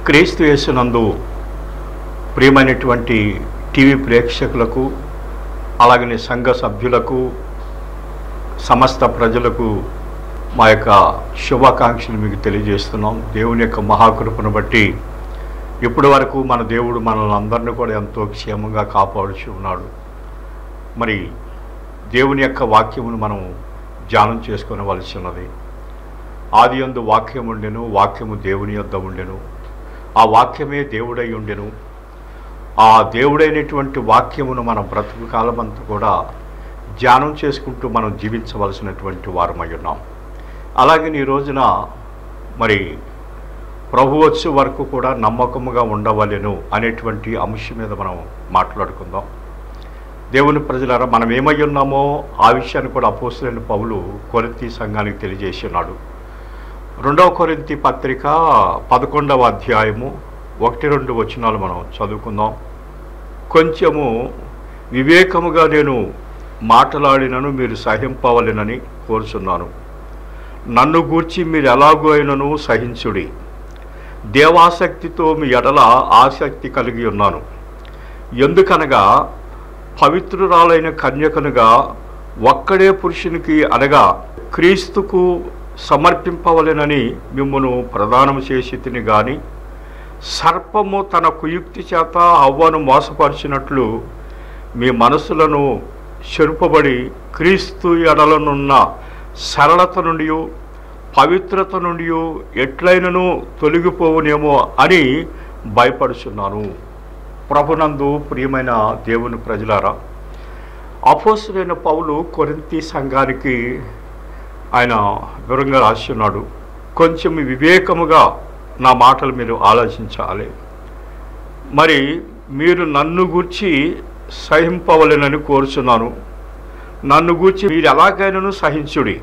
క్రీస్తు యేసునందు ప్రియమైనటువంటి టీవీ ప్రేక్షకులకు అలాగనే సంఘ సభ్యులకు సమస్త ప్రజలకు మా యొక్క శుభాకాంక్షలు మీకు తెలియజేస్తున్నాం దేవుని యొక్క మహాకృపను బట్టి ఇప్పటి వరకు మన దేవుడు మనల్ని అందరినీ కూడా ఎంతో క్షేమంగా కాపాడుచు ఉన్నాడు మరి దేవుని యొక్క వాక్యమును మనం ధ్యానం చేసుకునవలసి ఉన్నది ఆది యందు వాక్యం ఉండెను వాక్యము దేవుని యొద్ద ఉండెను ఆ వాక్యమే దేవుడై ఉండెను ఆ దేవుడైనటువంటి వాక్యమును మన బ్రతుకు కాలమంతా కూడా ధ్యానం చేసుకుంటూ మనం జీవించవలసినటువంటి వారమై ఉన్నాం అలాగే ఈ రోజున మరి ప్రభు వచ్చే వరకు కూడా నమ్మకముగా ఉండవలెను అనేటువంటి అంశం మీద మనం మాట్లాడుకుందాం దేవుని ప్రజలారా మనం ఏమై ఉన్నామో ఆ విషయాన్ని కూడా అపోసరైన పౌలు కొరింతి సంఘానికి తెలియజేసి ఉన్నాడు రెండవ కొరింతి పత్రిక పదకొండవ అధ్యాయము ఒకటి రెండు వచనాలు మనం చదువుకుందాం కొంచెము వివేకముగా నేను మాట్లాడినను మీరు సహింపవలెనని కోరుచున్నాను నన్ను గూర్చి మీరు ఎలాగో అయినను సహించుడి దేవాసక్తితో మీ ఎడల ఆసక్తి కలిగి ఉన్నాను ఎందుకనగా పవిత్రురాలైన కన్యకనుగా ఒక్కడే పురుషునికి అనగా క్రీస్తుకు సమర్పింపవలెనని మిమ్మను ప్రదానం చేసి తిని గాని సర్పము తన కుయుక్తి చేత అవ్వను మోసపరిచినట్లు మీ మనసులను చెరుపబడి క్రీస్తు ఎడలనున్న సరళత నుండి పవిత్రత నుండి ఎట్లయినను తొలగిపోవునేమో అని భయపడుచున్నాను ప్రభునందు ప్రియమైన దేవుని ప్రజలారా అపోసులైన పౌలు కొరింతి సంఘానికి ఆయన వివరంగా రాసి ఉన్నాడు కొంచెం వివేకముగా నా మాటలు మీరు ఆలోచించాలి మరి మీరు నన్ను గూర్చి సహింపవలెనని కోరుచున్నాను నన్ను గూర్చి మీరు ఎలాగైనాను సహించుడి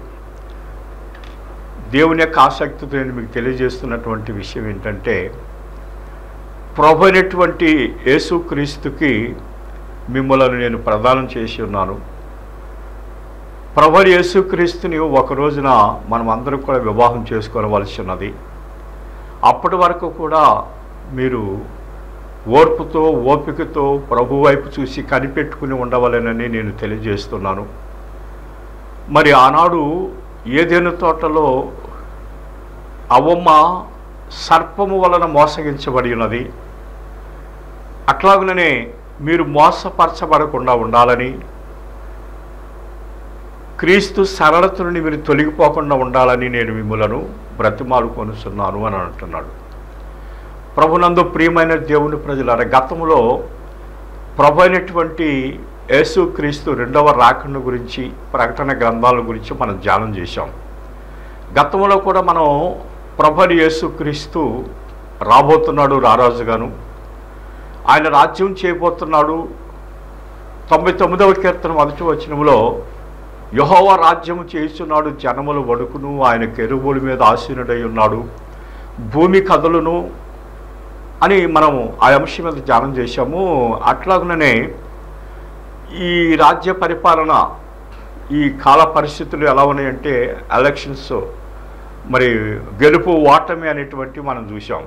దేవుని యొక్క ఆసక్తితో నేను మీకు తెలియజేస్తున్నటువంటి విషయం ఏంటంటే ప్రభు అయినటువంటి యేసుక్రీస్తుకి మిమ్మల్ని నేను ప్రదానం చేసి ఉన్నాను ప్రభు యేసుక్రీస్తుని ఒక రోజున మనం అందరం కూడా వివాహం చేసుకోవలసి ఉన్నది అప్పటి వరకు కూడా మీరు ఓర్పుతో ఓపికతో ప్రభు వైపు చూసి కనిపెట్టుకుని ఉండవలెనని నేను తెలియజేస్తున్నాను మరి ఆనాడు ఏదైనా తోటలో అవమ్మ సర్పము వలన మోసగించబడి ఉన్నది అట్లాగుననే మీరు మోసపరచబడకుండా ఉండాలని క్రీస్తు సరళత నుండి మీరు తొలగిపోకుండా ఉండాలని నేను మిమ్మలను బ్రతిమాలు కొనుస్తున్నాను అని అంటున్నాడు ప్రభునందు ప్రియమైన దేవుని ప్రజలారా గతంలో ప్రభు అయినటువంటి యేసు క్రీస్తు రెండవ రాకను గురించి ప్రకటన గ్రంథాల గురించి మనం ధ్యానం చేశాం గతంలో కూడా మనం ప్రభు యేసు క్రీస్తు రాబోతున్నాడు రారాజుగాను ఆయన రాజ్యం చేయబోతున్నాడు తొంభై తొమ్మిదవ కీర్తన మొదటి వచనంలో యహోవ రాజ్యము చేస్తున్నాడు జనములు వడుకును ఆయన కెరువుల మీద ఆసీనుడై ఉన్నాడు భూమి కథలును అని మనము ఆ అంశం మీద ధ్యానం చేశాము అట్లాగనే ఈ రాజ్య పరిపాలన ఈ కాల పరిస్థితులు ఎలా ఉన్నాయంటే ఎలక్షన్స్ మరి గెలుపు ఓటమి అనేటువంటి మనం చూసాం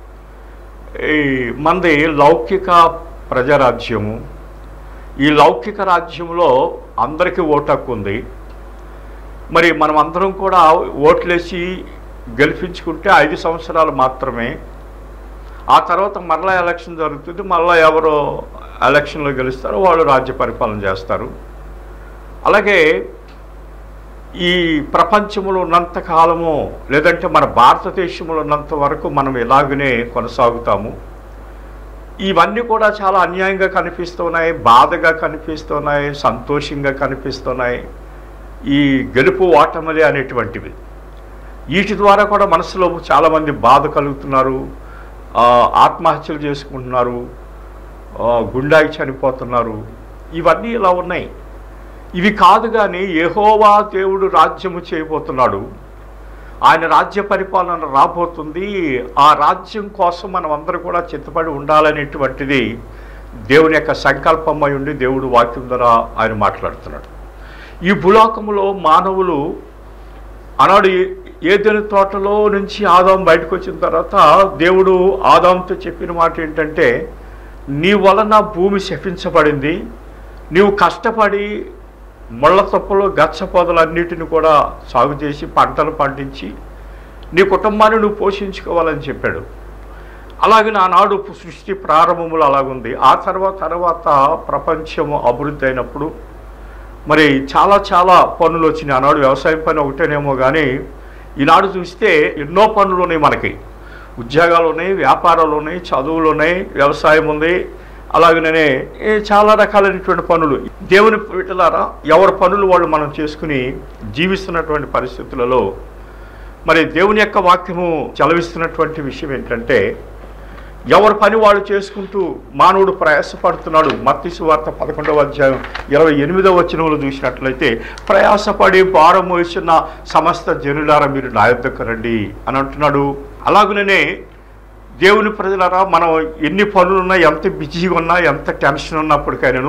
ఈ మనది లౌకిక ప్రజారాజ్యము ఈ లౌకిక రాజ్యంలో అందరికీ ఓటు హక్కు ఉంది మరి మనం అందరం కూడా ఓట్లేసి గెలిపించుకుంటే ఐదు సంవత్సరాలు మాత్రమే ఆ తర్వాత మరలా ఎలక్షన్ జరుగుతుంది మరలా ఎవరో ఎలక్షన్లో గెలుస్తారో వాళ్ళు రాజ్య పరిపాలన చేస్తారు అలాగే ఈ ప్రపంచంలో ఉన్నంత కాలము లేదంటే మన భారతదేశంలో ఉన్నంత వరకు మనం ఇలాగనే కొనసాగుతాము ఇవన్నీ కూడా చాలా అన్యాయంగా కనిపిస్తున్నాయి బాధగా కనిపిస్తున్నాయి సంతోషంగా కనిపిస్తున్నాయి ఈ గెలుపు ఓటమిలే అనేటువంటివి వీటి ద్వారా కూడా మనసులో చాలామంది బాధ కలుగుతున్నారు ఆ, ఆత్మహత్యలు చేసుకుంటున్నారు ఆ, గుండాకి చనిపోతున్నారు ఇవన్నీ ఇలా ఉన్నాయి ఇవి కాదు కానీ యెహోవా దేవుడు రాజ్యము చేయబోతున్నాడు ఆయన రాజ్య పరిపాలన రాబోతుంది ఆ రాజ్యం కోసం మనం అందరూ కూడా చిత్తపడి ఉండాలనేటువంటిది దేవుని యొక్క సంకల్పమై ఉండి దేవుడు వాక్యం ద్వారా ఆయన మాట్లాడుతున్నాడు ఈ భూలోకములో మానవులు ఆనాడు ఏదైనా తోటలో నుంచి ఆదాం బయటకు వచ్చిన తర్వాత దేవుడు ఆదాంతో చెప్పిన మాట ఏంటంటే నీ వలన భూమి శపించబడింది నీవు కష్టపడి ముళ్ళ తొప్పలు గచ్చ పొదలన్నిటిని కూడా సాగు చేసి పంటలు పండించి నీ కుటుంబాన్ని నువ్వు పోషించుకోవాలని చెప్పాడు అలాగే నానాడు సృష్టి ప్రారంభములు అలాగుంది ఆ తర్వాత తర్వాత ప్రపంచము అభివృద్ధి అయినప్పుడు మరి చాలా చాలా పనులు వచ్చినాయి ఆనాడు వ్యవసాయం పని ఒకటేనేమో కానీ ఈనాడు చూస్తే ఎన్నో పనులు ఉన్నాయి మనకి ఉద్యోగాలు ఉన్నాయి వ్యాపారాలు ఉన్నాయి చదువులు ఉన్నాయి వ్యవసాయం ఉంది అలాగనే ఏ చాలా రకాలైనటువంటి పనులు దేవుని వీటిలారా ఎవరి పనులు వాళ్ళు మనం చేసుకుని జీవిస్తున్నటువంటి పరిస్థితులలో మరి దేవుని యొక్క వాక్యము చలవిస్తున్నటువంటి విషయం ఏంటంటే ఎవరి పని వాళ్ళు చేసుకుంటూ మానవుడు ప్రయాసపడుతున్నాడు మత్తిసు వార్త పదకొండవ అధ్యాయం ఇరవై ఎనిమిదవ వచనంలో చూసినట్లయితే ప్రయాసపడి భారం మోసిన సమస్త జనులారా మీరు నా యొద్దకు రండి అని అంటున్నాడు అలాగనే దేవుని ప్రజలారా మనం ఎన్ని పనులున్నా ఎంత బిజీగా ఉన్నా ఎంత టెన్షన్ ఉన్నప్పటికైనాను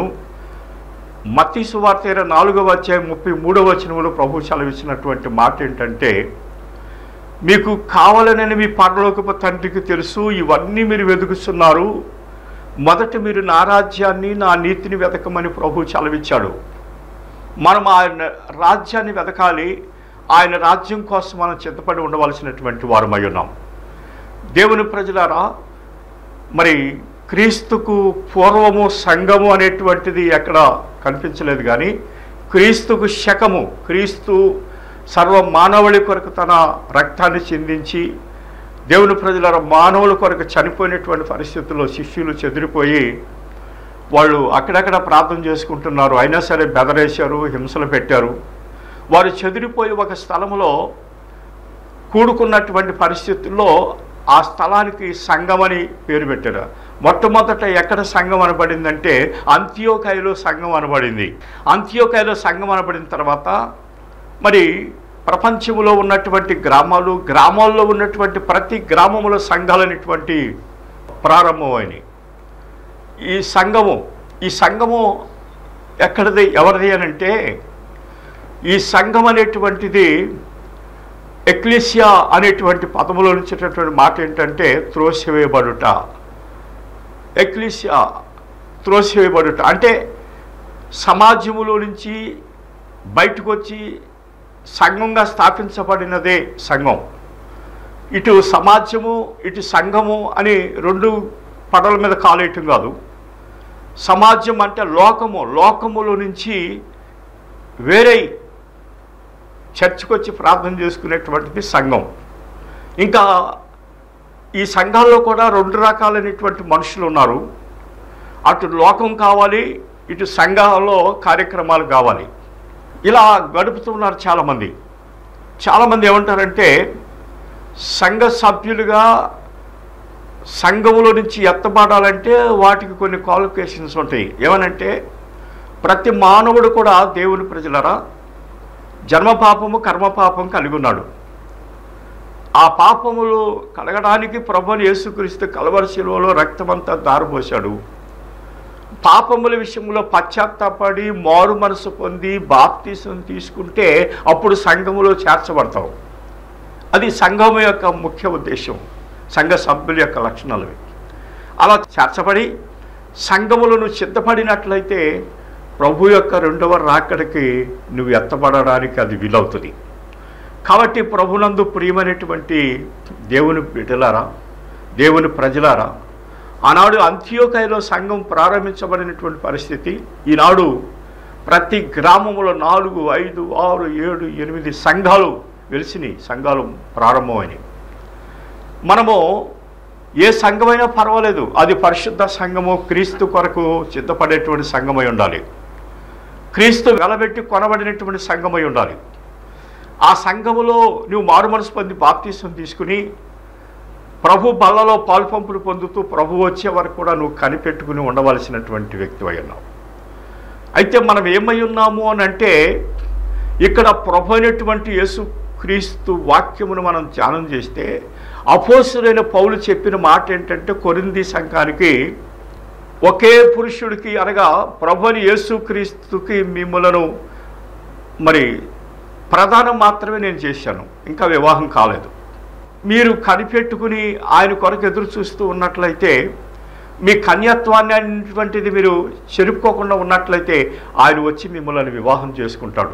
మత్తీసు వార్త ఇరవై నాలుగవ అధ్యాయం ముప్పై మూడవ వచనంలో ప్రభు సెలవిచ్చినటువంటి మాట ఏంటంటే మీకు కావాలనని మీ పరలోకపు తండ్రికి తెలుసు ఇవన్నీ మీరు వెతుకుతున్నారు మొదట మీరు నా రాజ్యాన్ని నా నీతిని వెతకమని ప్రభు చలవిచ్చాడు మనం ఆయన రాజ్యాన్ని వెతకాలి ఆయన రాజ్యం కోసం మనం చిత్తపడి ఉండవలసినటువంటి వారమై ఉన్నాం దేవుని ప్రజలారా మరి క్రీస్తుకు పూర్వము సంఘము అనేటువంటిది ఎక్కడ కనిపించలేదు కానీ క్రీస్తుకు శకము క్రీస్తు సర్వ మానవుడి కొరకు తన రక్తాన్ని చిందించి దేవుని ప్రజల మానవుల కొరకు చనిపోయినటువంటి పరిస్థితుల్లో శిష్యులు చెదిరిపోయి వాళ్ళు అక్కడక్కడ ప్రార్థన చేసుకుంటున్నారు అయినా సరే బెదరేశారు హింసలు పెట్టారు వారు చెదిరిపోయి ఒక స్థలంలో కూడుకున్నటువంటి పరిస్థితుల్లో ఆ స్థలానికి సంఘం అని పేరు పెట్టారు మొట్టమొదట ఎక్కడ సంఘం అనబడిందంటే అంత్యోకాయలో సంఘం అనబడింది అంత్యోకాయలో సంఘం అనబడిన తర్వాత మరి ప్రపంచంలో ఉన్నటువంటి గ్రామాలు గ్రామాల్లో ఉన్నటువంటి ప్రతి గ్రామంలో సంఘాలు అనేటువంటి ప్రారంభమైనవి ఈ సంఘము ఈ సంఘము ఎక్కడిది ఎవరిది అని అంటే ఈ సంఘం అనేటువంటిది ఎక్లీసియా అనేటువంటి పదములో నుంచేటటువంటి మాట ఏంటంటే త్రోసివేయబడుట ఎక్లీసియా త్రోసివేయబడుట అంటే సమాజములో నుంచి బయటకు వచ్చి సంఘంగా స్థాపించబడినదే సంఘం ఇటు సమాజము ఇటు సంఘము అని రెండు పడల మీద కాలేయటం కాదు సమాజం అంటే లోకము లోకములో నుంచి వేరే చర్చికి వచ్చి ప్రార్థన చేసుకునేటువంటిది సంఘం ఇంకా ఈ సంఘాల్లో కూడా రెండు రకాలైనటువంటి మనుషులు ఉన్నారు అటు లోకం కావాలి ఇటు సంఘాల్లో కార్యక్రమాలు కావాలి ఇలా గడుపుతున్నారు చాలామంది చాలామంది ఏమంటారంటే సంఘ సభ్యులుగా సంఘములో నుంచి ఎత్తబడాలంటే వాటికి కొన్ని క్వాలిఫికేషన్స్ ఉంటాయి ఏమనంటే ప్రతి మానవుడు కూడా దేవుని ప్రజలరా జన్మపాపము కర్మపాపం కలిగి ఉన్నాడు ఆ పాపములు కలగడానికి ప్రభుని యేసుక్రీస్తు కలవరి శిలువలో రక్తమంతా దారిపోశాడు పాపముల విషయంలో పశ్చాత్తాపడి మారు మనసు పొంది బాప్తీసం తీసుకుంటే అప్పుడు సంఘములో చేర్చబడతావు అది సంఘం యొక్క ముఖ్య ఉద్దేశం సంఘ సభ్యుల యొక్క లక్షణాలు ఇవి. అలా చేర్చబడి సంఘములో నువ్వు సిద్ధపడినట్లయితే ప్రభు యొక్క రెండవ రాకడికి నువ్వు ఎత్తబడడానికి అది వీలవుతుంది కాబట్టి ప్రభునందు ప్రియమైనటువంటి దేవుని బిడ్డలారా దేవుని ప్రజలారా ఆనాడు అంత్యోకాయలో సంఘం ప్రారంభించబడినటువంటి పరిస్థితి ఈనాడు ప్రతి గ్రామంలో నాలుగు ఐదు ఆరు ఏడు ఎనిమిది సంఘాలు వెలిసినాయి సంఘాలు ప్రారంభమైనవి మనము ఏ సంఘమైనా పర్వాలేదు అది పరిశుద్ధ సంఘము క్రీస్తు కొరకు సిద్ధపడేటువంటి సంఘమై ఉండాలి క్రీస్తు వెలబెట్టి కొనబడినటువంటి సంఘమై ఉండాలి ఆ సంఘములో నువ్వు మారు మనసు పొంది బాప్తీసం తీసుకుని ప్రభు బల్లలో పాల్పంపులు పొందుతూ ప్రభు వచ్చే వరకు కూడా నువ్వు కనిపెట్టుకుని ఉండవలసినటువంటి వ్యక్తి ఉన్నావు అయితే మనం ఏమై ఉన్నాము అని అంటే ఇక్కడ ప్రభు అయినటువంటి యేసు క్రీస్తు వాక్యమును మనం ధ్యానం చేస్తే అపోసులైన పౌలు చెప్పిన మాట ఏంటంటే కొరింది సంఘానికి ఒకే పురుషుడికి అనగా ప్రభుని యేసుక్రీస్తుకి మిమ్మలను మరి ప్రధానం మాత్రమే నేను చేశాను ఇంకా వివాహం కాలేదు మీరు కనిపెట్టుకుని ఆయన కొరకు ఎదురు చూస్తూ ఉన్నట్లయితే మీ కన్యత్వాన్ని అనేటువంటిది మీరు చెరుపుకోకుండా ఉన్నట్లయితే ఆయన వచ్చి మిమ్మల్ని వివాహం చేసుకుంటాడు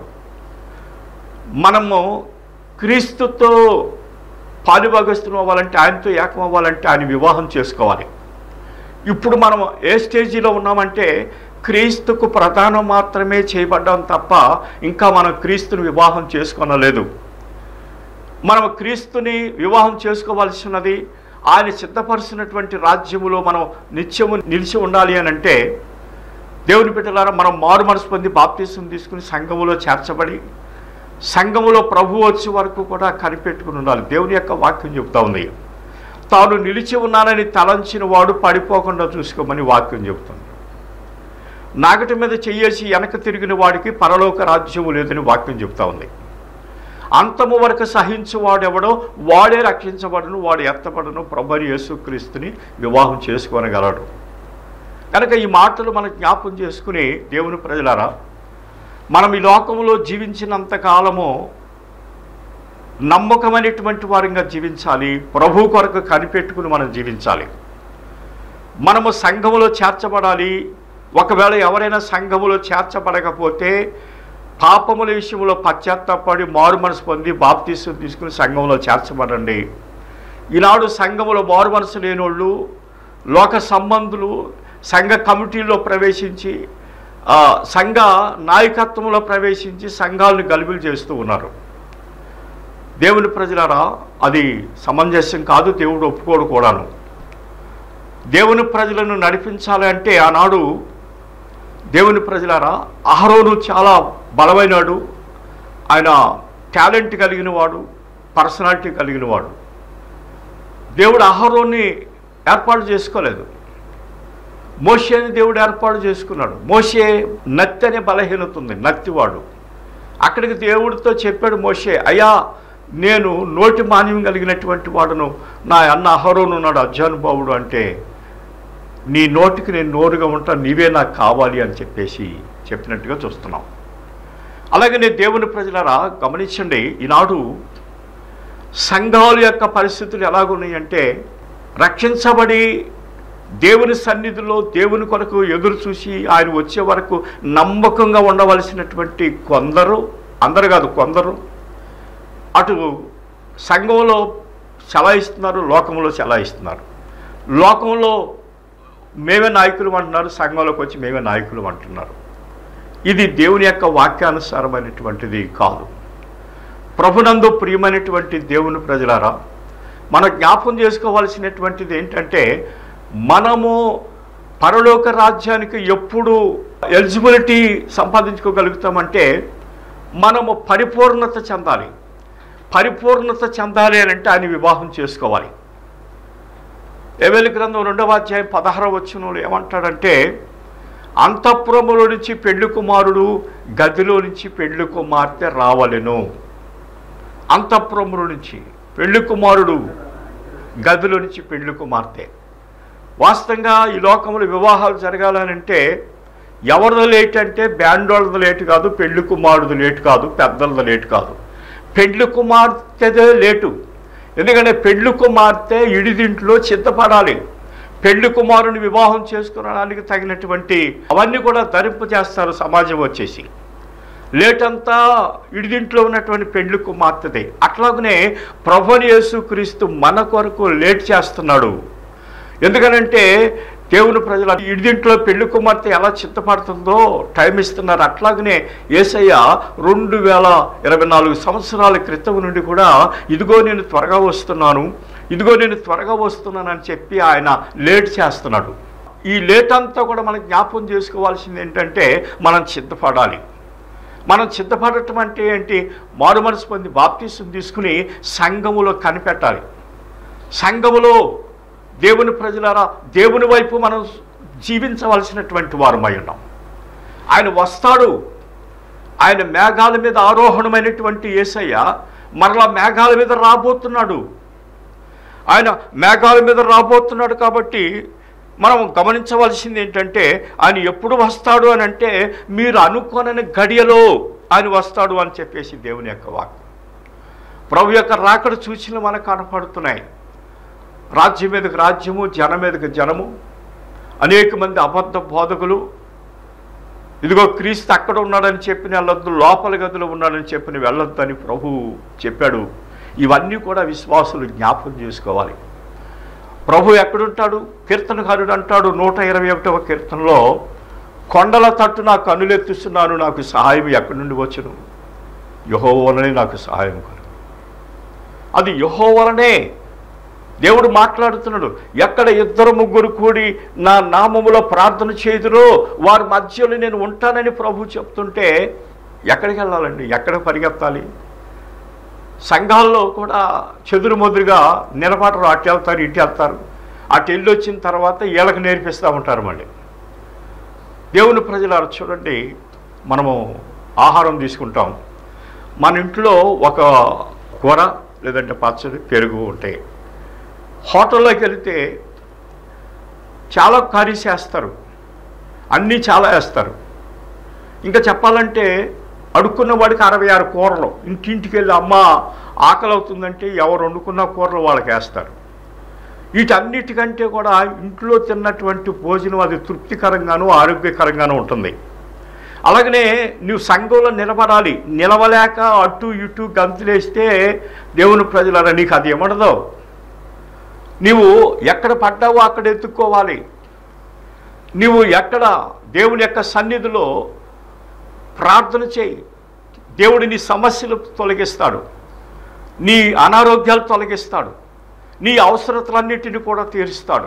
మనము క్రీస్తుతో పాలుభాగస్తులం అవ్వాలంటే ఆయనతో ఏకం అవ్వాలంటే ఆయన వివాహం చేసుకోవాలి ఇప్పుడు మనం ఏ స్టేజీలో ఉన్నామంటే క్రీస్తుకు ప్రధానం మాత్రమే చేయబడ్డాం తప్ప ఇంకా మనం క్రీస్తుని వివాహం చేసుకొనలేదు మనం క్రీస్తుని వివాహం చేసుకోవాల్సి ఉన్నది ఆయన సిద్ధపరిచినటువంటి రాజ్యములో మనం నిత్యము నిలిచి ఉండాలి అని అంటే దేవుని బిడ్డలారా మనం మారు మనసు పొంది బాప్తీసం తీసుకుని సంఘములో చేర్చబడి సంఘములో ప్రభు వచ్చే వరకు కూడా కనిపెట్టుకుని ఉండాలి దేవుని యొక్క వాక్యం చెబుతా ఉంది తాను నిలిచి ఉన్నానని తలంచిన వాడు పడిపోకుండా చూసుకోమని వాక్యం చెబుతుంది నాగటి మీద చెయ్యేసి వెనక తిరిగిన వాడికి పరలోక రాజ్యము లేదని వాక్యం చెబుతా ఉంది అంతము వరకు సహించువాడెవడో వాడే రక్షించబడను వాడు ఎత్తబడను ప్రభు యేసుక్రీస్తుని వివాహం చేసుకోనగలడు కనుక ఈ మాటలు మనం జ్ఞాపం చేసుకుని దేవుని ప్రజలారా మనం ఈ లోకంలో జీవించినంత కాలము నమ్మకమైనటువంటి వారంగా జీవించాలి ప్రభు కొరకు కనిపెట్టుకుని మనం జీవించాలి మనము సంఘములో చేర్చబడాలి ఒకవేళ ఎవరైనా సంఘములో చేర్చబడకపోతే పాపముల విషయంలో పశ్చాత్తాపడి మారు మనసు పొంది బాప్తీసం తీసుకుని సంఘంలో చేర్చబడండి ఈనాడు సంఘములో మారు మనసు లేనోళ్ళు లోక సంబంధులు సంఘ కమిటీల్లో ప్రవేశించి ఆ, సంఘ నాయకత్వంలో ప్రవేశించి సంఘాలను గలిబిలు చేస్తూ ఉన్నారు దేవుని ప్రజలారా అది సమంజసం కాదు దేవుడు ఒప్పుకోడు కూడాను దేవుని ప్రజలను నడిపించాలి అంటే ఆనాడు దేవుని ప్రజలారా అహరోను చాలా బలమైనవాడు ఆయన టాలెంట్ కలిగిన వాడు పర్సనాలిటీ కలిగిన వాడు దేవుడు అహరోన్ని ఏర్పాటు చేసుకోలేదు మోషేని దేవుడు ఏర్పాటు చేసుకున్నాడు మోషే నత్తి అనే బలహీనత ఉంది నత్తివాడు అక్కడికి దేవుడితో చెప్పాడు మోషే అయ్యా నేను నోటి మాన్యం కలిగినటువంటి వాడును నా అన్న అహరోను ఉన్నాడు అధ్యానుభావుడు అంటే నీ నోటికి నేను నోరుగా ఉంటా నీవే నాకు కావాలి అని చెప్పేసి చెప్పినట్టుగా చూస్తున్నాం అలాగే నేను దేవుని ప్రజలారా గమనించండి ఈనాడు సంఘాల యొక్క పరిస్థితులు ఎలాగున్నాయంటే రక్షించబడి దేవుని సన్నిధిలో దేవుని కొరకు ఎదురు చూసి ఆయన వచ్చే వరకు నమ్మకంగా ఉండవలసినటువంటి కొందరు అందరు కాదు కొందరు అటు సంఘంలో చలాయిస్తున్నారు లోకంలో చలాయిస్తున్నారు లోకంలో మేమే నాయకులు అంటున్నారు సంఘంలోకి వచ్చి మేమే నాయకులు అంటున్నారు ఇది దేవుని యొక్క వాక్యానుసారమైనటువంటిది కాదు ప్రభునందు ప్రియమైనటువంటి దేవుని ప్రజలారా మన జ్ఞాపకం చేసుకోవాల్సినటువంటిది ఏంటంటే మనము పరలోక రాజ్యానికి ఎప్పుడు ఎలిజిబిలిటీ సంపాదించుకోగలుగుతామంటే మనము పరిపూర్ణత చెందాలి పరిపూర్ణత చెందాలి అని అంటే ఆయన వివాహం చేసుకోవాలి ఎవెలి గ్రంథం రెండవ అధ్యాయం పదహార వచనంలో ఏమంటాడంటే అంతఃపురములో నుంచి పెళ్లి కుమారుడు గదిలో నుంచి పెళ్లి కుమార్తె రావలెను అంతఃపురముల నుంచి పెళ్లి కుమారుడు గదిలో నుంచి పెళ్లి కుమార్తె వాస్తవంగా ఈ లోకంలో వివాహాలు జరగాలనంటే ఎవరిది లేట్ అంటే బ్యాండోళ్ళది లేటు కాదు పెళ్లి కుమారుడు లేటు కాదు పెద్దలది లేటు కాదు పెళ్లి కుమార్తెదే లేటు ఎందుకంటే పెళ్లి కుమార్తె ఇడిదింట్లో చిత్తపడాలి పెళ్లి కుమారుని వివాహం చేసుకునడానికి తగినటువంటి అవన్నీ కూడా ధరింపు చేస్తారు సమాజం వచ్చేసి లేట్ అంతా ఇడిదింట్లో ఉన్నటువంటి పెళ్లి కుమార్తెదే అట్లాగనే ప్రభుని యేసుక్రీస్తు మన కొరకు లేట్ చేస్తున్నాడు ఎందుకనంటే దేవుని ప్రజల ఇడిదింట్లో పెళ్లి కుమార్తె ఎలా చిత్తపడుతుందో టైం ఇస్తున్నారు అట్లాగనే ఏసయ్య రెండు వేల ఇరవై నాలుగు సంవత్సరాల క్రితం నుండి కూడా ఇదిగో నేను త్వరగా వస్తున్నాను ఇదిగో నేను త్వరగా వస్తున్నాను అని చెప్పి ఆయన లేట్ చేస్తున్నాడు ఈ లేట్ అంతా కూడా మనం జ్ఞాపకం చేసుకోవాల్సింది ఏంటంటే మనం సిద్ధపడాలి మనం సిద్ధపడటం అంటే ఏంటి మారు మనసు పొంది బాప్తీసం తీసుకుని సంఘములో కనిపెట్టాలి సంఘములో దేవుని ప్రజలారా దేవుని వైపు మనం జీవించవలసినటువంటి వారమై ఉన్నాం ఆయన వస్తాడు ఆయన మేఘాల మీద ఆరోహణమైనటువంటి యేసయ్య మరలా మేఘాల మీద రాబోతున్నాడు ఆయన మేఘాల మీద రాబోతున్నాడు కాబట్టి మనం గమనించవలసింది ఏంటంటే ఆయన ఎప్పుడు వస్తాడు అని అంటే మీరు అనుకోనని గడియలో ఆయన వస్తాడు అని చెప్పేసి దేవుని యొక్క వాక్యం ప్రభు యొక్క రాకడ సూచనలు మనకు కనపడుతున్నాయి రాజ్యం మీదకి రాజ్యము జనం మీదకి జనము అనేక మంది అబద్ధ బోధకులు ఇదిగో క్రీస్తు అక్కడ ఉన్నాడని చెప్పిన వెళ్ళొద్దు లోపల గదిలో ఉన్నాడని చెప్పిన వెళ్ళొద్దని ప్రభు చెప్పాడు ఇవన్నీ కూడా విశ్వాసులు జ్ఞాపకం చేసుకోవాలి ప్రభు ఎక్కడుంటాడు కీర్తనకారుడు అంటాడు నూట ఇరవై ఒకటవ కీర్తనలో కొండల తట్టు నా కన్నులెత్తుస్తున్నాను నాకు సహాయం ఎక్కడి నుండి వచ్చును యహో వలనే నాకు సహాయం కలుగు అది యహో వలనే దేవుడు మాట్లాడుతున్నాడు ఎక్కడ ఇద్దరు ముగ్గురు కూడి నా నామములో ప్రార్థన చేదురో వారి మధ్యలో నేను ఉంటానని ప్రభు చెప్తుంటే ఎక్కడికి వెళ్ళాలండి ఎక్కడ పరిగెత్తాలి సంఘాల్లో కూడా చెదురుమదురుగా నిలబడరు అటు వెళ్తారు ఇటు వెళ్తారు అటు వెళ్ళి వచ్చిన తర్వాత వీళ్ళకి నేర్పిస్తూ ఉంటారు మళ్ళీ దేవుని ప్రజలారు చూడండి మనము ఆహారం తీసుకుంటాం మన ఇంట్లో ఒక కూర లేదంటే పచ్చడి పెరుగు ఉంటాయి హోటల్లోకి వెళితే చాలా కర్రీస్ వేస్తారు అన్నీ చాలా వేస్తారు ఇంకా చెప్పాలంటే అడుక్కున్న వాడికి అరవై ఆరు కూరలు ఇంటింటికి వెళ్ళి అమ్మ ఆకలి అవుతుందంటే ఎవరు వండుకున్న కూరలు వాళ్ళకి వేస్తారు వీటన్నిటికంటే కూడా ఇంట్లో తిన్నటువంటి భోజనం అది తృప్తికరంగాను ఆరోగ్యకరంగాను ఉంటుంది అలాగనే నువ్వు సంఘంలో నిలబడాలి నిలవలేక అటు ఇటు గంతులేస్తే దేవుని ప్రజలరా నీకు అది ఏమడదు నీవు ఎక్కడ పడ్డావో అక్కడ ఎత్తుక్కోవాలి నీవు ఎక్కడ దేవుని యొక్క సన్నిధిలో ప్రార్థన చేయి దేవుడు నీ సమస్యలు తొలగిస్తాడు నీ అనారోగ్యాలు తొలగిస్తాడు నీ అవసరతలన్నిటిని కూడా తీరుస్తాడు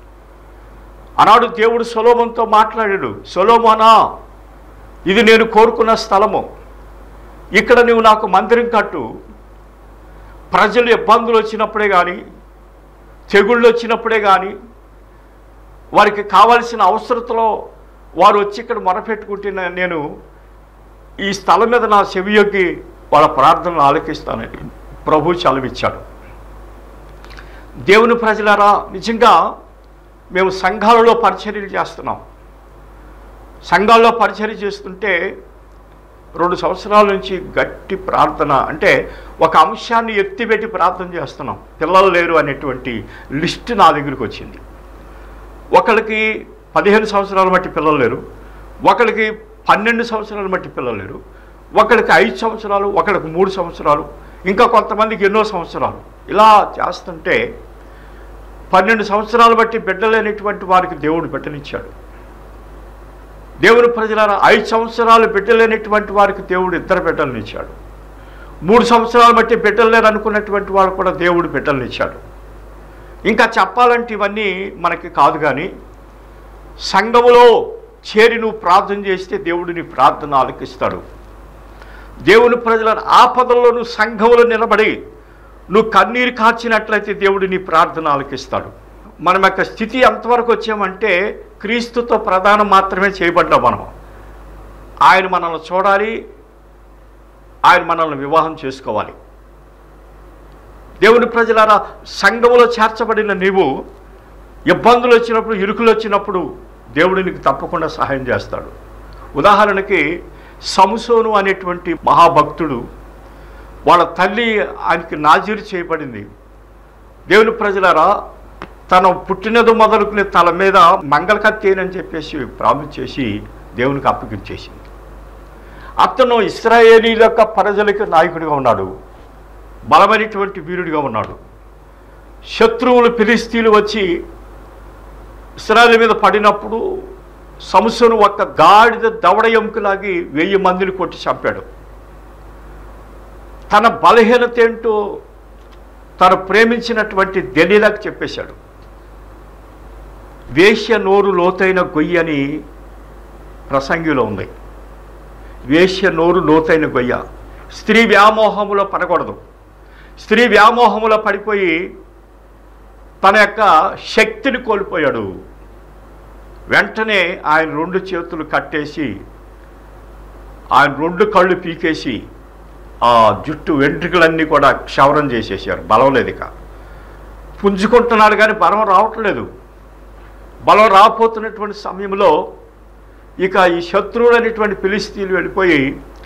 ఆనాడు దేవుడు సొలోమంతో మాట్లాడాడు సొలోమోనా ఇది నేను కోరుకున్న స్థలము ఇక్కడ నువ్వు నాకు మందిరం కట్టు ప్రజలు ఇబ్బందులు వచ్చినప్పుడే కానీ తెగుళ్ళు వచ్చినప్పుడే కానీ వారికి కావాల్సిన అవసరతలో వారు వచ్చి ఇక్కడ మొరపెట్టుకుంటే నే- నేను ఈ స్థలం మీద నా చెవియొగ్గి వాళ్ళ ప్రార్థనలు ఆలకిస్తానని ప్రభు చలవిచ్చాడు దేవుని ప్రజలారా నిజంగా మేము సంఘాలలో పరిచర్యలు చేస్తున్నాం సంఘాల్లో పరిచర్య చేస్తుంటే రెండు సంవత్సరాల నుంచి గట్టి ప్రార్థన అంటే ఒక అంశాన్ని ఎత్తిపెట్టి ప్రార్థన చేస్తున్నాం పిల్లలు లేరు అనేటువంటి లిస్ట్ నా దగ్గరికి వచ్చింది ఒకళ్ళకి పదిహేను సంవత్సరాల మట్టి పిల్లలు లేరు ఒకళ్ళకి పన్నెండు సంవత్సరాల మట్టి పిల్లలు లేరు ఒకళ్ళకి ఐదు సంవత్సరాలు ఒకళ్ళకి మూడు సంవత్సరాలు ఇంకా కొంతమందికి ఎన్నో సంవత్సరాలు ఇలా చేస్తుంటే పన్నెండు సంవత్సరాలు బట్టి బిడ్డలేనటువంటి వారికి దేవుడు బిడ్డనిచ్చాడు దేవుని ప్రజలారా ఐదు సంవత్సరాలు బిడ్డలేనటువంటి వారికి దేవుడు ఇద్దరు బిడ్డలను ఇచ్చాడు మూడు సంవత్సరాలు బట్టి బిడ్డలు లేరు అనుకున్నటువంటి వాడు కూడా దేవుడు బిడ్డలను ఇచ్చాడు ఇంకా చెప్పాలంటే ఇవన్నీ మనకి కాదు కానీ సంఘములో చేరి నువ్వు ప్రార్థన చేస్తే దేవుడు నీ ప్రార్థన ఆలకిస్తాడు దేవుని ప్రజల ఆపదల్లో నువ్వు సంఘములో నిలబడి నువ్వు కన్నీరు కార్చినట్లయితే దేవుడు నీ ప్రార్థన ఆలకిస్తాడు మనం యొక్క స్థితి ఎంతవరకు వచ్చామంటే క్రీస్తుతో ప్రధానం మాత్రమే చేయబడ్డాం మనం ఆయన మనల్ని చూడాలి ఆయన మనల్ని వివాహం చేసుకోవాలి దేవుని ప్రజలారా సంఘములో చేర్చబడిన నీవు ఇబ్బందులు వచ్చినప్పుడు ఇరుకులు వచ్చినప్పుడు దేవుడు నీకు తప్పకుండా సహాయం చేస్తాడు ఉదాహరణకి సంసోను అనేటువంటి మహాభక్తుడు వాళ్ళ తల్లి ఆయనకి నాజీరు చేయబడింది దేవుని ప్రజలారా తను పుట్టినది మొదలుకునే తల మీద మంగళకత్తేనని చెప్పేసి ప్రామిస్ చేసి దేవునికి అప్పగించేసింది అతను ఇస్రాయేలీల యొక్క ప్రజలకు నాయకుడిగా ఉన్నాడు బలమైనటువంటి వీరుడిగా ఉన్నాడు శత్రువులు ఫిలిస్తీన్లు వచ్చి ఇస్రాయల్ మీద పడినప్పుడు సంసను ఒక్క గాడిద దవడ ఎముకలాగి వెయ్యి మందిని కొట్టి చంపాడు తన బలహీనత ఏంటో తను ప్రేమించినటువంటి దెలీలకు చెప్పేశాడు వేశ్య నోరు లోతైన గొయ్యి అని ప్రసంగిలో ఉంది వేశ్య నోరు లోతైన గొయ్య స్త్రీ వ్యామోహములో పడకూడదు స్త్రీ వ్యామోహములో పడిపోయి తన యొక్క శక్తిని కోల్పోయాడు వెంటనే ఆయన రెండు చేతులు కట్టేసి ఆయన రెండు కళ్ళు పీకేసి ఆ జుట్టు వెంట్రుకలన్నీ కూడా క్షవరం చేసేసారు బలం లేదు ఇక పుంజుకుంటున్నాడు కానీ బలం రావట్లేదు బలం రాకపోతున్నటువంటి సమయంలో ఇక ఈ శత్రువులు అనేటువంటి ఫిలిస్తీన్లు వెళ్ళిపోయి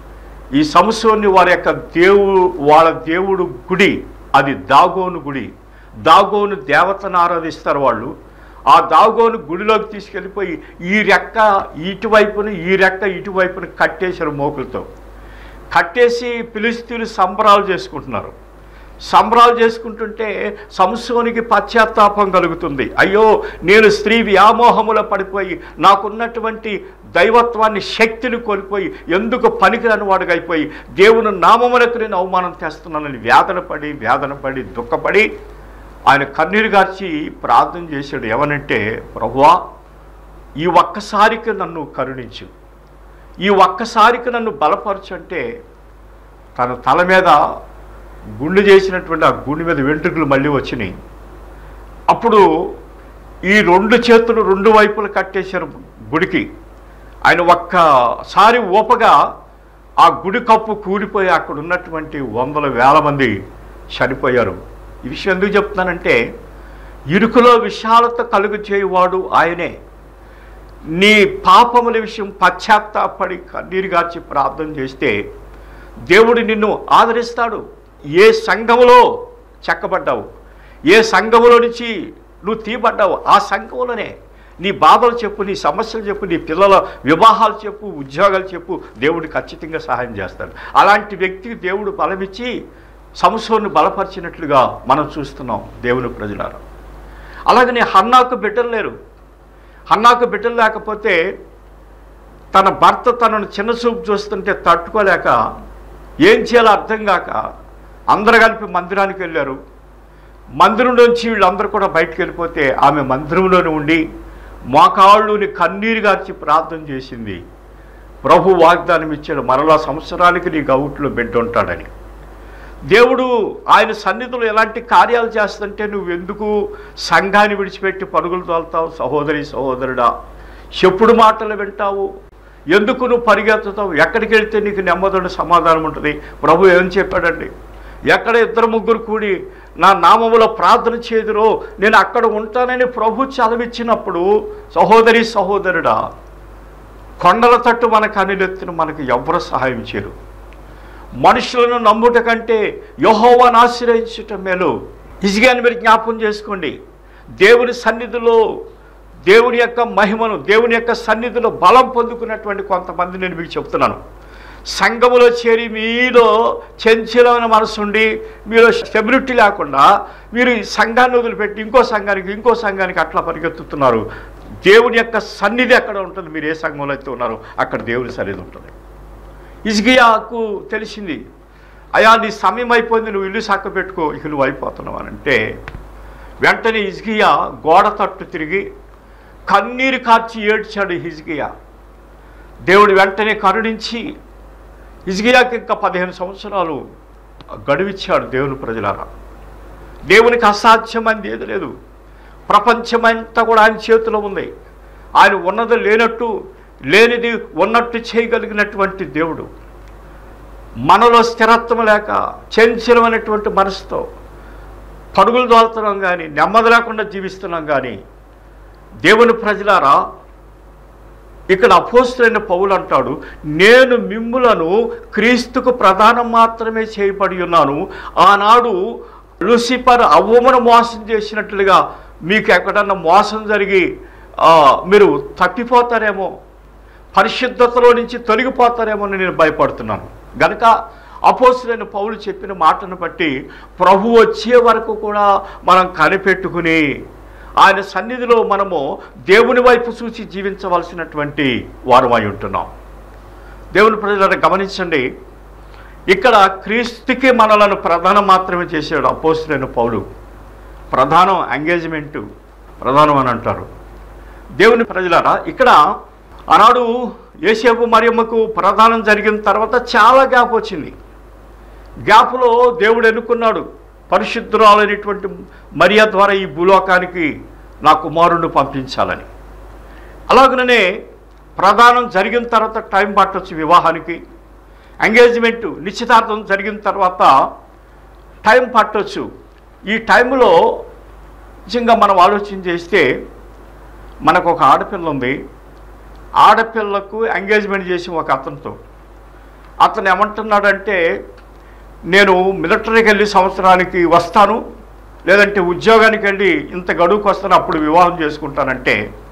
ఈ సంసోన్ని వారి యొక్క దేవుడు వాళ్ళ దేవుడు గుడి అది దాగోను గుడి దాగోను దేవతను ఆరాధిస్తారు వాళ్ళు ఆ దాగోను గుడిలోకి తీసుకెళ్ళిపోయి ఈ రెక్క ఇటువైపున ఈ రెక్క ఇటువైపున కట్టేశారు మోకులతో కట్టేసి పిలిస్తీలు సంబరాలు చేసుకుంటున్నారు సంబరాలు చేసుకుంటుంటే సంసోనికి పశ్చాత్తాపం కలుగుతుంది అయ్యో నేను స్త్రీ వ్యామోహములో పడిపోయి నాకున్నటువంటి దైవత్వాన్ని శక్తిని కోల్పోయి ఎందుకు పనికిరాని వాడుగా అయిపోయి దేవుని నామములకు నేను అవమానం తెస్తున్నానని వేదన పడి వేదన పడి దుఃఖపడి ఆయన కన్నీరు గార్చి ప్రార్థన చేశాడు ఏమనంటే ప్రభువా ఈ ఒక్కసారికి నన్ను కరుణించు ఈ ఒక్కసారికి నన్ను బలపరచు అంటే తన తల మీద గుండు చేసినటువంటి ఆ గుండె మీద వెంట్రుకలు మళ్ళీ వచ్చినాయి అప్పుడు ఈ రెండు చేతులు రెండు వైపులు కట్టేశారు గుడికి ఆయన ఒక్కసారి ఊపగా ఆ గుడి కప్పు కూలిపోయి అక్కడ ఉన్నటువంటి వందల వేల మంది చనిపోయారు ఈ విషయం ఎందుకు చెప్తున్నానంటే ఇరుకులో విశాలత కలుగు చేయువాడు ఆయనే నీ పాపముల విషయం పశ్చాత్తాపడి కన్నీరు గార్చి ప్రార్థన చేస్తే దేవుడు నిన్ను ఆదరిస్తాడు ఏ సంఘములో చెక్కబడ్డావు ఏ సంఘములో నుంచి నువ్వు తీయబడ్డావు ఆ సంఘంలోనే నీ బాధలు చెప్పు నీ సమస్యలు చెప్పు నీ పిల్లల వివాహాలు చెప్పు ఉద్యోగాలు చెప్పు దేవుడు ఖచ్చితంగా సహాయం చేస్తాడు అలాంటి వ్యక్తికి దేవుడు బలమిచ్చి సంసోను బలపరిచినట్లుగా మనం చూస్తున్నాం దేవుని ప్రజలారా అలాగనే హన్నాకు బిడ్డలు లేరు హన్నాకు బిడ్డలు లేకపోతే తన భర్త తనను చిన్న చూపు చూస్తుంటే తట్టుకోలేక ఏం చేయాలో అర్థం కాక అందరు కలిపి మందిరానికి వెళ్ళారు మందిరం నుంచి వీళ్ళందరూ కూడా బయటకు వెళ్ళిపోతే ఆమె మందిరంలోనే ఉండి మోకాళ్ళుని కన్నీరు గార్చి ప్రార్థన చేసింది ప్రభు వాగ్దానం ఇచ్చాడు మరలా సంవత్సరానికి నీ గౌట్లో బిడ్డ ఉంటాడని దేవుడు ఆయన సన్నిధిలో ఎలాంటి కార్యాలు చేస్తుంటే నువ్వు ఎందుకు సంఘాన్ని విడిచిపెట్టి పరుగులు తోలుతావు సహోదరి సహోదరుడా చెప్పుడు మాటలు వింటావు ఎందుకు నువ్వు పరిగెత్తుతావు ఎక్కడికి వెళ్తే నీకు నెమ్మదుడు సమాధానం ఉంటుంది ప్రభు ఏం చెప్పాడండి ఎక్కడ ఇద్దరు ముగ్గురు కూడి నా నామములో ప్రార్థన చేదురో నేను అక్కడ ఉంటానని ప్రభు చదివిచ్చినప్పుడు సహోదరి సహోదరుడా కొండల తట్టు మనకు అనిలెత్తిన మనకు ఎవ్వరు సహాయం చేయరు మనుషులను నమ్ముట కంటే యహోవాను ఆశ్రయించుట మేలు ఇజిగాని మీరు జ్ఞాపకం చేసుకోండి దేవుని సన్నిధిలో దేవుని యొక్క మహిమను దేవుని యొక్క సన్నిధిలో బలం పొందుకున్నటువంటి కొంతమంది నేను మీకు చెప్తున్నాను సంఘములో చేరి మీలో చంచలమైన మనసుండి మీరు స్టెబిలిటీ లేకుండా మీరు ఈ సంఘాన్ని వదిలిపెట్టి ఇంకో సంఘానికి ఇంకో సంఘానికి అట్లా పరిగెత్తుతున్నారు దేవుని యొక్క సన్నిధి ఎక్కడ ఉంటుంది మీరు ఏ సంఘంలో అయితే ఉన్నారో అక్కడ దేవుని సన్నిధి ఉంటుంది ఇజ్గియాకు తెలిసింది అయా నీ సమయం అయిపోయింది నువ్వు ఇల్లు సక్క పెట్టుకో ఇక నువ్వు అయిపోతున్నావు అని అంటే వెంటనే హిజ్గియా గోడ తట్టు తిరిగి కన్నీరు కార్చి ఏడ్చాడు హిజ్గియా దేవుడు వెంటనే కరుణించి హిజ్గియాకి ఇంకా పదిహేను సంవత్సరాలు గడువిచ్చాడు దేవుని ప్రజలారా దేవునికి అసాధ్యమైంది ఏది లేదు ప్రపంచమంతా కూడా ఆయన చేతిలో ఉంది ఆయన ఉన్నది లేనట్టు లేనిది ఉన్నట్టు చేయగలిగినటువంటి దేవుడు మనలో స్థిరత్వం లేక చంచలమైనటువంటి మనసుతో పరుగులు దోలుతున్నాం కానీ నెమ్మది లేకుండా జీవిస్తున్నాం కానీ దేవుని ప్రజలారా ఇక్కడ అపోస్తులైన పౌలు అంటాడు నేను మిమ్ములను క్రీస్తుకు ప్రధానం మాత్రమే చేయబడి ఉన్నాను ఆనాడు లూసిఫర్ అవ్వమును మోసం చేసినట్లుగా మీకు ఎక్కడన్నా మోసం జరిగి ఆ, మీరు తప్పిపోతారేమో పరిశుద్ధతలో నుంచి తొలగిపోతారేమో అని నేను భయపడుతున్నాను గనక అపోసులైన పౌలు చెప్పిన మాటను బట్టి ప్రభు వచ్చే వరకు కూడా మనం కనిపెట్టుకుని ఆయన సన్నిధిలో మనము దేవుని వైపు చూసి జీవించవలసినటువంటి వారమై ఉంటున్నాం దేవుని ప్రజలను గమనించండి ఇక్కడ క్రీస్తుకి మనలను ప్రధానం మాత్రమే చేశాడు అపోస్తులైన పౌలు ప్రధానం ఎంగేజ్మెంటు ప్రధానం అని అంటారు దేవుని ప్రజలారా ఇక్కడ ఆనాడు ఏసేపు మరియమ్మకు ప్రధానం జరిగిన తర్వాత చాలా గ్యాప్ వచ్చింది గ్యాప్లో దేవుడు ఎన్నుకున్నాడు పరిశుద్ధురాలైనటువంటి మరియా ద్వారా ఈ భూలోకానికి నా కుమారుణ్ణి పంపించాలని అలాగనే ప్రధానం జరిగిన తర్వాత టైం పట్టొచ్చు వివాహానికి ఎంగేజ్మెంట్ నిశ్చితార్థం జరిగిన తర్వాత టైం పట్టొచ్చు ఈ టైంలో నిజంగా మనం ఆలోచన చేస్తే మనకు ఒక ఆడపిల్ల ఉంది ఆడపిల్లకు ఎంగేజ్మెంట్ చేసి ఒక అతనితో అతను ఏమంటున్నాడంటే నేను మిలిటరీకి వెళ్ళి సంవత్సరానికి వస్తాను లేదంటే ఉద్యోగానికి వెళ్ళి ఇంత గడువుకు వస్తాను అప్పుడు వివాహం చేసుకుంటానంటే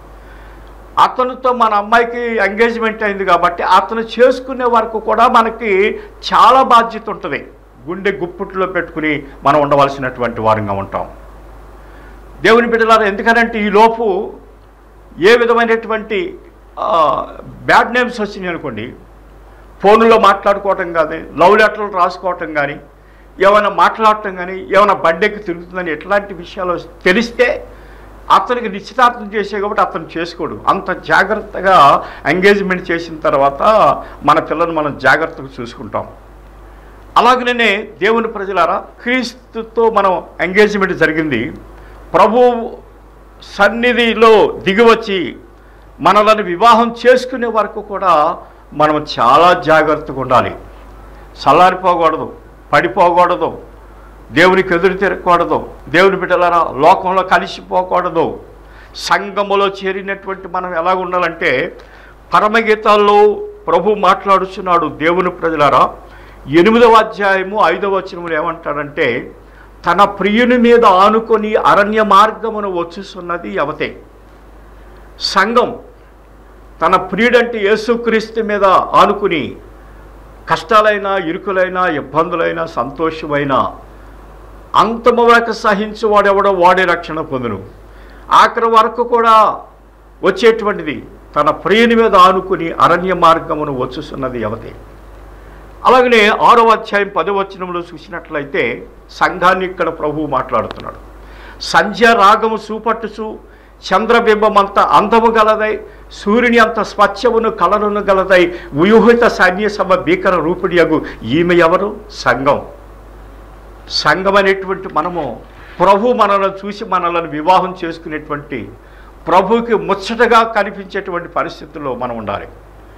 అతనితో మన అమ్మాయికి ఎంగేజ్మెంట్ అయింది కాబట్టి అతను చేసుకునే వరకు కూడా మనకి చాలా బాధ్యత ఉంటుంది గుండె గుప్పిట్లో పెట్టుకుని మనం ఉండవలసినటువంటి వారంగా ఉంటాం దేవుని బిడ్డలారా ఎందుకనంటే ఈ లోపు ఏ విధమైనటువంటి బ్యాడ్ నేమ్స్ వచ్చినాయి అనుకోండి ఫోన్లో మాట్లాడుకోవటం కానీ లవ్ లెటర్లు రాసుకోవటం కానీ ఏమైనా మాట్లాడటం కానీ ఏమైనా బర్త్డేకి తిరుగుతుందని ఎట్లాంటి విషయాలు తెలిస్తే అతనికి నిశ్చితార్థం చేసే కాబట్టి అతను చేసుకోడు అంత జాగ్రత్తగా ఎంగేజ్మెంట్ చేసిన తర్వాత మన పిల్లల్ని మనం జాగ్రత్తగా చూసుకుంటాం అలాగనే దేవుని ప్రజలారా క్రీస్తుతో మనం ఎంగేజ్మెంట్ జరిగింది ప్రభు సన్నిధిలో దిగివచ్చి మనలను వివాహం చేసుకునే వరకు కూడా మనం చాలా జాగ్రత్తగా ఉండాలి చల్లారిపోకూడదు పడిపోకూడదు దేవునికి ఎదురు తిరగకూడదు దేవుని బిడ్డలారా లోకంలో కలిసిపోకూడదు సంఘములో చేరినటువంటి మనం ఎలా ఉండాలంటే పరమగీతాల్లో ప్రభు మాట్లాడుచున్నాడు దేవుని ప్రజలారా ఎనిమిదవ అధ్యాయము ఐదవ వచనములు ఏమంటాడంటే తన ప్రియుని మీద ఆనుకొని అరణ్య మార్గమును వచ్చుస్తున్నది యవతే సంఘం తన ప్రియుడంటే యేసుక్రీస్తు మీద ఆనుకుని కష్టాలైనా ఇరుకులైనా ఇబ్బందులైనా సంతోషమైనా అంతము వరకు సహించు వాడెవడో వాడే రక్షణ పొందును ఆఖరి వరకు కూడా వచ్చేటువంటిది తన ప్రియుని మీద ఆనుకుని అరణ్య మార్గమును వచ్చుస్తున్నది యవతే అలాగనే ఆరో అధ్యాయం పదవచనంలో చూసినట్లయితే సంఘాన్ని ఇక్కడ ప్రభువు మాట్లాడుతున్నాడు సంధ్య రాగము చూపట్టుచు చంద్రబింబమంత అందము గలదై సూర్యుని అంత స్వచ్ఛమును కలనును గలదై వ్యూహిత సైన్య సభ భీకర రూపిడియగు ఈమె ఎవరు సంఘం సంఘం అనేటువంటి మనము ప్రభు మనలను చూసి మనలను వివాహం చేసుకునేటువంటి ప్రభుకి ముచ్చటగా కనిపించేటువంటి పరిస్థితుల్లో మనం ఉండాలి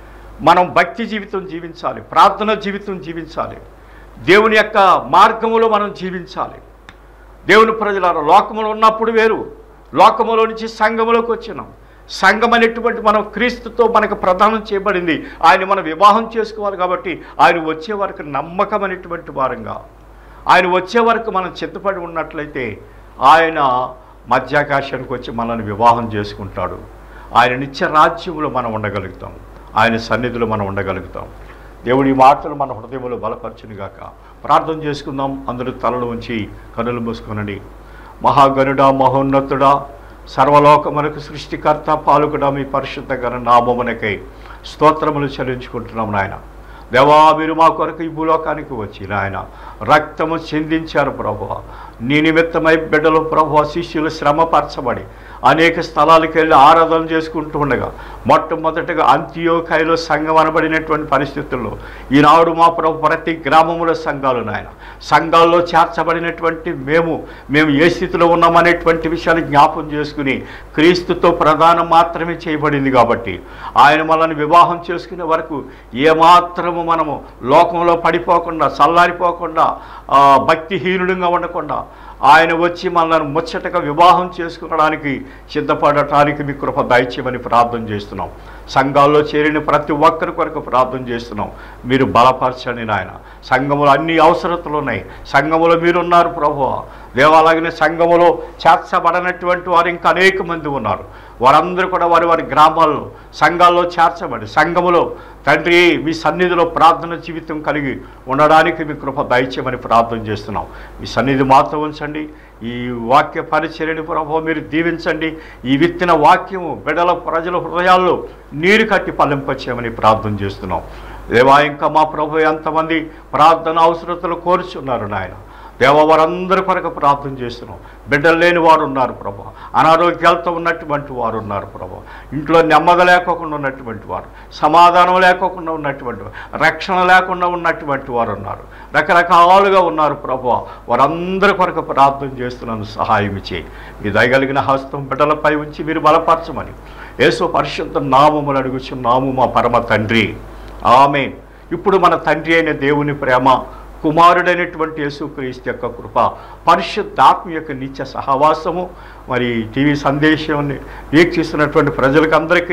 మనం భక్తి జీవితం జీవించాలి ప్రార్థన జీవితం జీవించాలి దేవుని యొక్క మార్గములో మనం జీవించాలి దేవుని ప్రజల లోకములో ఉన్నప్పుడు వేరు లోకములో నుంచి సంఘములోకి వచ్చినాం సంఘం అనేటువంటి మనం క్రీస్తుతో మనకు ప్రదానం చేయబడింది ఆయన మనం వివాహం చేసుకోవాలి కాబట్టి ఆయన వచ్చే వరకు నమ్మకం అనేటువంటి వారంగా ఆయన వచ్చే వరకు మనం చిత్తపడి ఉన్నట్లయితే ఆయన మధ్యాకాశానికి వచ్చి మనల్ని వివాహం చేసుకుంటాడు ఆయన నిత్య రాజ్యంలో మనం ఉండగలుగుతాం ఆయన సన్నిధిలో మనం ఉండగలుగుతాం దేవుడి మాటలు మన హృదయంలో బలపరచునుగాక ప్రార్థన చేసుకుందాం అందరూ తలలు ఉంచి కనులు మూసుకొనండి మహాగణుడా మహోన్నతుడా సర్వలోకమునకు సృష్టికర్త పాలుకుడా మీ పరిశుద్ధ గణ నామమునకై స్తోత్రములు చెల్లించుకుంటున్నాం నాయన దేవా మీరు మా కొరకు ఈ భూలోకానికి వచ్చి నాయన రక్తము చెందించారు ప్రభు నీ నిమిత్తమై బిడ్డలు ప్రభు శిష్యులు శ్రమపరచబడి అనేక స్థలాలకు వెళ్ళి ఆరాధన చేసుకుంటూ ఉండగా మొట్టమొదటిగా అంత్యోకాయలో సంఘం అనబడినటువంటి పరిస్థితుల్లో ఈనాడు మా ప్రభు ప్రతి గ్రామంలో సంఘాలు నాయన సంఘాల్లో చేర్చబడినటువంటి మేము మేము ఏ స్థితిలో ఉన్నామనేటువంటి విషయాన్ని జ్ఞాపం చేసుకుని క్రీస్తుతో ప్రధానం మాత్రమే చేయబడింది కాబట్టి ఆయన మనల్ని వివాహం చేసుకునే వరకు ఏమాత్రము మనము లోకంలో పడిపోకుండా చల్లారిపోకుండా ఆ, భక్తిహీనుడంగా ఉండకుండా ఆయన వచ్చి మనల్ని ముచ్చటగా వివాహం చేసుకోవడానికి సిద్ధపడటానికి మీ కృప దయచేయమని ప్రార్థన చేస్తున్నాం సంఘాల్లో చేరిన ప్రతి ఒక్కరి కొరకు ప్రార్థన చేస్తున్నాం మీరు బలపరచండి నాయన సంఘములో అన్ని అవసరతలు ఉన్నాయి సంఘములో మీరున్నారు ప్రభు దేవాలయని సంఘములో చేర్చబడనటువంటి వారు ఇంకా అనేక మంది ఉన్నారు వారందరూ కూడా వారి వారి గ్రామాల్లో సంఘాల్లో చేర్చబడి సంఘములో తండ్రి మీ సన్నిధిలో ప్రార్థన జీవితం కలిగి ఉండడానికి మీ కృప దయచేయమని ప్రార్థన చేస్తున్నాం మీ సన్నిధి మాత్రం ఉంచండి ఈ వాక్య పరిచర్యని ప్రభు మీరు దీవించండి ఈ విత్తిన వాక్యము బిడల ప్రజల హృదయాల్లో నీరు కట్టి పల్లింపచేయమని ప్రార్థన చేస్తున్నాం దేవా ఇంకా మా ప్రభు ఎంతమంది ప్రార్థన అవసరతలు కోరుచున్నారు నాయన దేవ వారందరి కొరకు ప్రార్థన చేస్తున్నాం బిడ్డలు లేని వారు ఉన్నారు ప్రభు అనారోగ్యాలతో ఉన్నటువంటి వారు ఉన్నారు ప్రభు ఇంట్లో నెమ్మది లేకోకుండా ఉన్నటువంటి వారు సమాధానం లేకోకుండా ఉన్నటువంటి వారు రక్షణ లేకుండా ఉన్నటువంటి వారు ఉన్నారు రకరకాలుగా ఉన్నారు ప్రభు వారందరి కొరకు ప్రార్థన చేస్తున్నాను సహాయం చేయి మీ దయగలిగిన హస్తం బిడ్డలపై ఉంచి మీరు బలపరచమని యేసు పరిశుద్ధ నామములు అడుగుచున్నాము మా పరమ తండ్రి ఆమె ఇప్పుడు మన తండ్రి అయిన దేవుని ప్రేమ కుమారుడైనటువంటి యేసుక్రీస్తు యొక్క కృప పరిశుద్ధాత్మ యొక్క నిత్య సహవాసము మరి టీవీ సందేశాన్ని వీక్షిస్తున్నటువంటి ప్రజలకందరికీ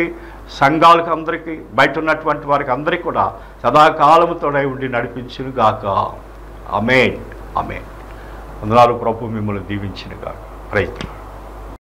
సంఘాలకు అందరికీ బయట ఉన్నటువంటి వారికి అందరికీ కూడా సదాకాలము తోడై ఉండి నడిపించును గాక అమేన్ అమేన్ వందనాలు ప్రభు మిమ్మల్ని దీవించిన గాక రైతు